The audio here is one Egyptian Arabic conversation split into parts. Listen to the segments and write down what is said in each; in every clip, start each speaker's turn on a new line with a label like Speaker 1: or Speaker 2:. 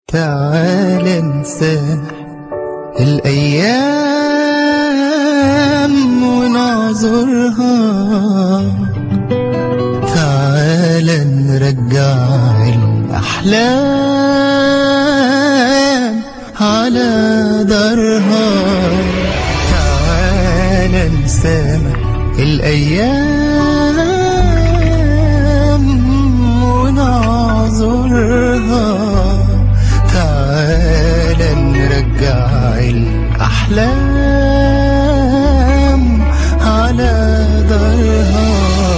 Speaker 1: تعال نسامح الأيام ونعذرها تعال نرجع الأحلام على درها تعال نسامح الأيام ونعذرها تعال نرجع الأحلام على درها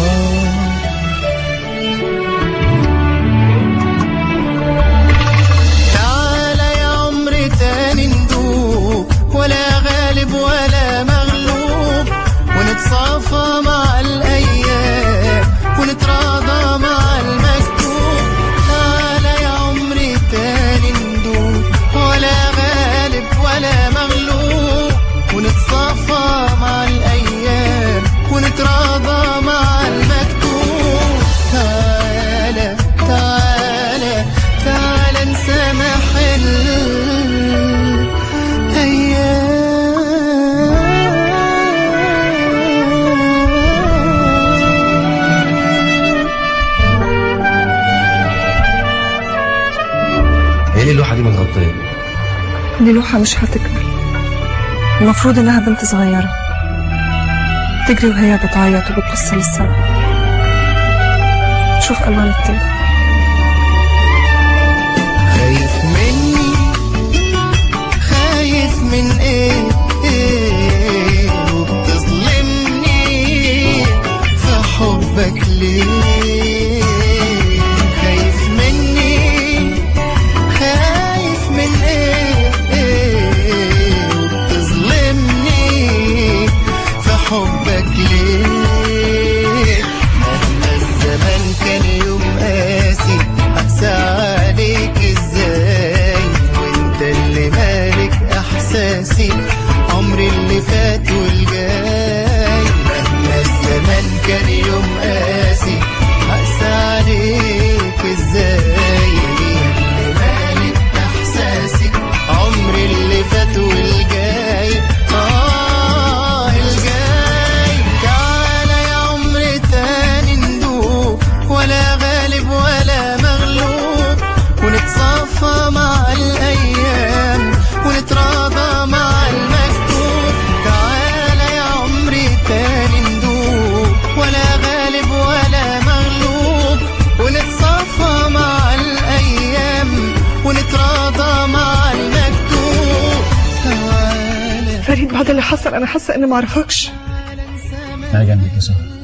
Speaker 1: تعال يا عمري تاني ندوب ولا غالب ولا مغلوب ونتصافى مع الأيام ونتراضى مع المكتوب تعال يا عمري تاني ندوب ولا غالب ولا مغلوب ونتصافى مع الأيام ونتراضى مع المكتوب تعال تعال تعال نسامح الأيام
Speaker 2: هي ليه اللوحه دي متغطيه
Speaker 3: دي لوحة مش هتكمل المفروض إنها بنت صغيرة تجري وهي بتعيط وبتبص للسما شوف ألوان التلف
Speaker 1: خايف مني خايف من ايه ايه وبتظلمني في حبك ليه خايف مني خايف من ايه ايه وبتظلمني في حبك ليه مهما الزمان كان يوم قاسي اقسى عليك ازاي وانت اللي مالك احساسي عمري اللي فات والجاي مهما الزمان كان يوم قاسي اقسى عليك ازاي اللي مالك احساسي عمري اللي فات والجاي اه الجاي تعالى يا عمري تاني ندوب ولا غالب ولا مغلوب ونتصافى مع الايام ونتراضى مع المكتوب تعالى يا عمري تاني ندوب ولا غالب ولا مغلوب ونتصافى مع الايام ونتراضى مع المكتوب تعالى
Speaker 3: فريد بعد اللي حصل أنا حاسة إني معرفكش
Speaker 2: انا جنبك يا سهى